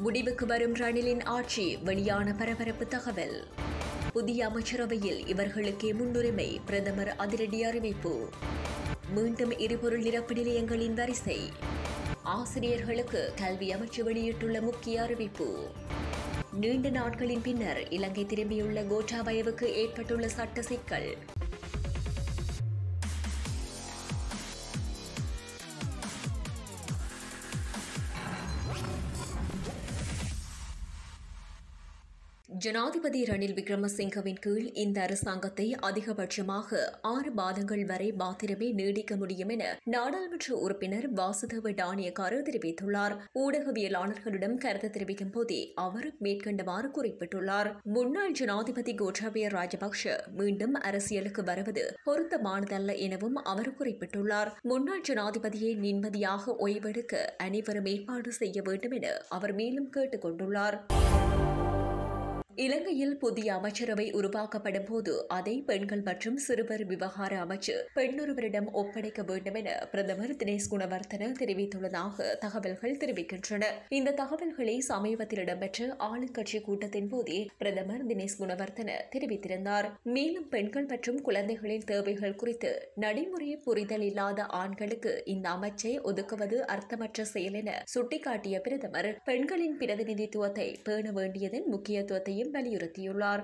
முடிவுக்கு வரும் ரணிலின் ஆட்சி வெளியான பரபரப்பு தகவல் புதிய அமைச்சரவையில் இவர்களுக்கே முன்னுரிமை பிரதமர் அதிரடி அறிவிப்பு மீண்டும் எரிபொருள் நிரப்பு நிலையங்களின் வரிசை ஆசிரியர்களுக்கு கல்வி அமைச்சு வெளியிட்டுள்ள முக்கிய அறிவிப்பு நீண்ட நாட்களின் பின்னர் இலங்கை திரும்பியுள்ள கோட்டாபயவுக்கு ஏற்பட்டுள்ள சட்ட சிக்கல் ஜனாதிபதி ரணில் விக்ரமசிங்கவின் கீழ் இந்த அரசாங்கத்தை அதிகபட்சமாக ஆறு மாதங்கள் வரை மாத்திரமே நீடிக்க முடியும் என நாடாளுமன்ற உறுப்பினர் வாசுதேவ டானியக்காரு தெரிவித்துள்ளார் ஊடகவியலாளர்களிடம் கருத்து தெரிவிக்கும் போதே அவர் மேற்கண்டவாறு குறிப்பிட்டுள்ளார் முன்னாள் ஜனாதிபதி கோட்டாபய ராஜபக்ஷ மீண்டும் அரசியலுக்கு வருவது பொருத்தமானதல்ல எனவும் அவர் குறிப்பிட்டுள்ளார் முன்னாள் ஜனாதிபதியை நிம்மதியாக ஓய்வெடுக்க அனைவரும் ஏற்பாடு செய்ய வேண்டும் என அவர் மேலும் கேட்டுக் கொண்டுள்ளார் இலங்கையில் புதிய அமைச்சரவை உருவாக்கப்படும் போது அதை பெண்கள் மற்றும் சிறுவர் விவகார அமைச்சு பெண்ணொருவரிடம் ஒப்படைக்க வேண்டும் என பிரதமர் தினேஷ் குணவர்த்தன தெரிவித்துள்ளதாக தகவல்கள் தெரிவிக்கின்றன இந்த தகவல்களை சமீபத்தில் இடம்பெற்ற ஆளுங்கட்சி கூட்டத்தின் போதே பிரதமர் தினேஷ் குணவர்த்தன தெரிவித்திருந்தார் மேலும் பெண்கள் மற்றும் குழந்தைகளின் தேவைகள் குறித்து நடைமுறை புரிதல் இல்லாத ஆண்களுக்கு இந்த அமைச்சை ஒதுக்குவது அர்த்தமற்ற செயல் என சுட்டிக்காட்டிய பிரதமர் பெண்களின் பிரதிநிதித்துவத்தை பேண வேண்டியதன் முக்கியத்துவத்தையும் வலியுறுத்தியுள்ளார்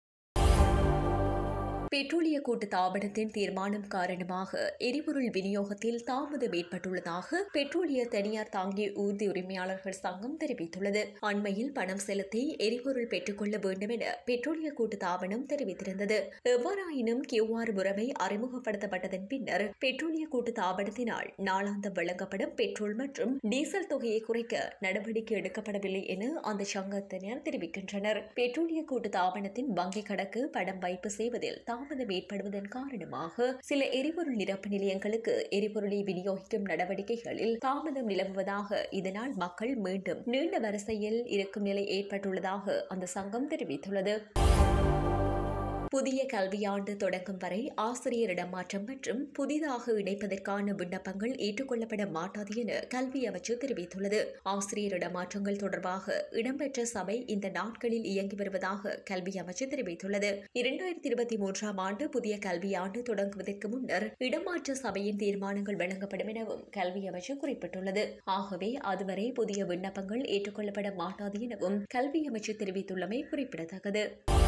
பெட்ரோலிய கூட்டு தாபனத்தின் தீர்மானம் காரணமாக எரிபொருள் விநியோகத்தில் தாமதம் ஏற்பட்டுள்ளதாக பெட்ரோலிய தனியார் தாங்கிய ஊர்தி உரிமையாளர்கள் சங்கம் தெரிவித்துள்ளது அண்மையில் பணம் செலுத்தி எரிபொருள் பெற்றுக்கொள்ள வேண்டும் என பெட்ரோலிய கூட்டு தாபனம் தெரிவித்திருந்தது எவ்வாறாயினும் கியூஆர் முறைமை அறிமுகப்படுத்தப்பட்டதன் பின்னர் பெட்ரோலிய கூட்டு தாபனத்தினால் நாளாந்தம் வழங்கப்படும் பெட்ரோல் மற்றும் டீசல் தொகையை குறைக்க நடவடிக்கை எடுக்கப்படவில்லை என அந்த சங்கத்தினர் தெரிவிக்கின்றனர் பெட்ரோலிய கூட்டு தாபனத்தின் வங்கிக் கணக்கு படம் வைப்பு செய்வதில் தாமதம் ஏற்படுவதன் காரணமாக சில எரிபொருள் நிரப்பு நிலையங்களுக்கு எரிபொருளை விநியோகிக்கும் நடவடிக்கைகளில் தாமதம் நிலவுவதாக இதனால் மக்கள் மீண்டும் நீண்ட வரிசையில் இருக்கும் நிலை ஏற்பட்டுள்ளதாக அந்த சங்கம் தெரிவித்துள்ளது புதிய கல்வியாண்டு தொடங்கும் வரை ஆசிரியர் இடமாற்றம் மற்றும் புதிதாக இணைப்பதற்கான விண்ணப்பங்கள் ஏற்றுக்கொள்ளப்பட மாட்டாது என கல்வி அமைச்சு தெரிவித்துள்ளது ஆசிரியர் இடமாற்றங்கள் தொடர்பாக இடம்பெற்ற சபை இந்த நாட்களில் இயங்கி வருவதாக கல்வி அமைச்சு தெரிவித்துள்ளது இரண்டாயிரத்தி இருபத்தி மூன்றாம் ஆண்டு புதிய கல்வியாண்டு தொடங்குவதற்கு முன்னர் இடமாற்ற சபையின் தீர்மானங்கள் வழங்கப்படும் எனவும் கல்வி அமைச்சு குறிப்பிட்டுள்ளது ஆகவே அதுவரை புதிய விண்ணப்பங்கள் ஏற்றுக்கொள்ளப்பட மாட்டாது எனவும் கல்வி அமைச்சு தெரிவித்துள்ளமை குறிப்பிடத்தக்கது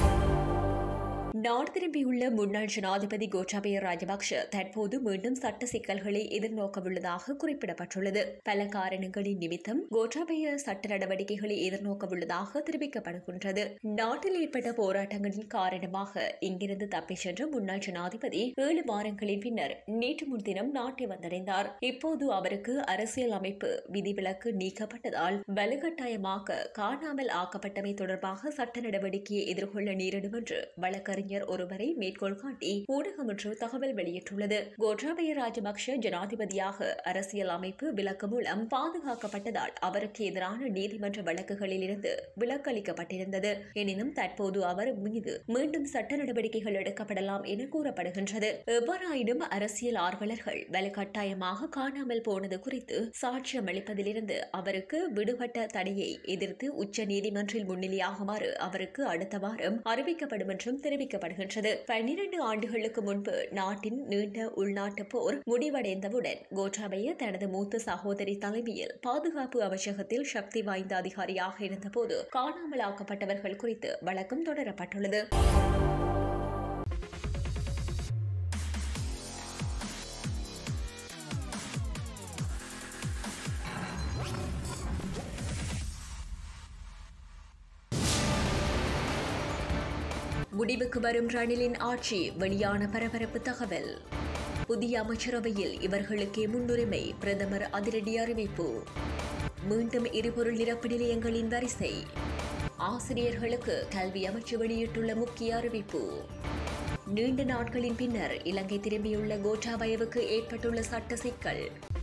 நாடு திரும்பியுள்ள முன்னாள் ஜனாதிபதி கோட்டாபய ராஜபக்ஷ தற்போது மீண்டும் சட்ட சிக்கல்களை எதிர்நோக்கவுள்ளதாக குறிப்பிடப்பட்டுள்ளது பல காரணங்களின் நிமித்தம் கோட்டாபய சட்ட நடவடிக்கைகளை எதிர்நோக்கவுள்ளதாக தெரிவிக்கப்படுகின்றது நாட்டில் ஏற்பட்ட போராட்டங்களின் காரணமாக இங்கிருந்து தப்பிச் சென்ற முன்னாள் ஜனாதிபதி ஏழு வாரங்களின் பின்னர் நேற்று முன்தினம் நாட்டை வந்தடைந்தார் இப்போது அவருக்கு அரசியல் அமைப்பு விதிவிலக்கு நீக்கப்பட்டதால் வலுக்கட்டாயமாக காணாமல் ஆக்கப்பட்டமை தொடர்பாக சட்ட நடவடிக்கையை எதிர்கொள்ள நேரிடும் என்று வழக்கறிஞர் அறிஞர் ஒருவரை மேற்கோள் காட்டி ஊடகம் ஒன்று தகவல் வெளியிட்டுள்ளது கோட்டாபய ராஜபக்ஷ ஜனாதிபதியாக அரசியல் அமைப்பு விலக்கு மூலம் பாதுகாக்கப்பட்டதால் அவருக்கு எதிரான நீதிமன்ற வழக்குகளில் இருந்து விலக்களிக்கப்பட்டிருந்தது எனினும் தற்போது அவர் மீது மீண்டும் சட்ட நடவடிக்கைகள் எடுக்கப்படலாம் என கூறப்படுகின்றது எவ்வாறாயினும் அரசியல் ஆர்வலர்கள் வலுக்கட்டாயமாக காணாமல் போனது குறித்து சாட்சியம் அளிப்பதிலிருந்து அவருக்கு விடுபட்ட தடையை எதிர்த்து உச்ச நீதிமன்றில் முன்னிலையாகுமாறு அவருக்கு அடுத்த வாரம் அறிவிக்கப்படும் என்றும் தெரிவிக்க தெரிவிக்கப்படுகின்றது பன்னிரண்டு ஆண்டுகளுக்கு முன்பு நாட்டின் நீண்ட உள்நாட்டு போர் முடிவடைந்தவுடன் கோட்டாபய தனது மூத்த சகோதரி தலைமையில் பாதுகாப்பு அமைச்சகத்தில் சக்தி வாய்ந்த அதிகாரியாக இருந்தபோது காணாமலாக்கப்பட்டவர்கள் குறித்து வழக்கம் தொடரப்பட்டுள்ளது முடிவுக்கு வரும் ரணிலின் ஆட்சி வெளியான பரபரப்பு தகவல் புதிய அமைச்சரவையில் இவர்களுக்கே முன்னுரிமை பிரதமர் அதிரடி அறிவிப்பு மீண்டும் எரிபொருள் நிரப்பு நிலையங்களின் வரிசை ஆசிரியர்களுக்கு கல்வி அமைச்சு வெளியிட்டுள்ள முக்கிய அறிவிப்பு நீண்ட நாட்களின் பின்னர் இலங்கை திரும்பியுள்ள கோட்டாபயவுக்கு ஏற்பட்டுள்ள சட்ட சிக்கல்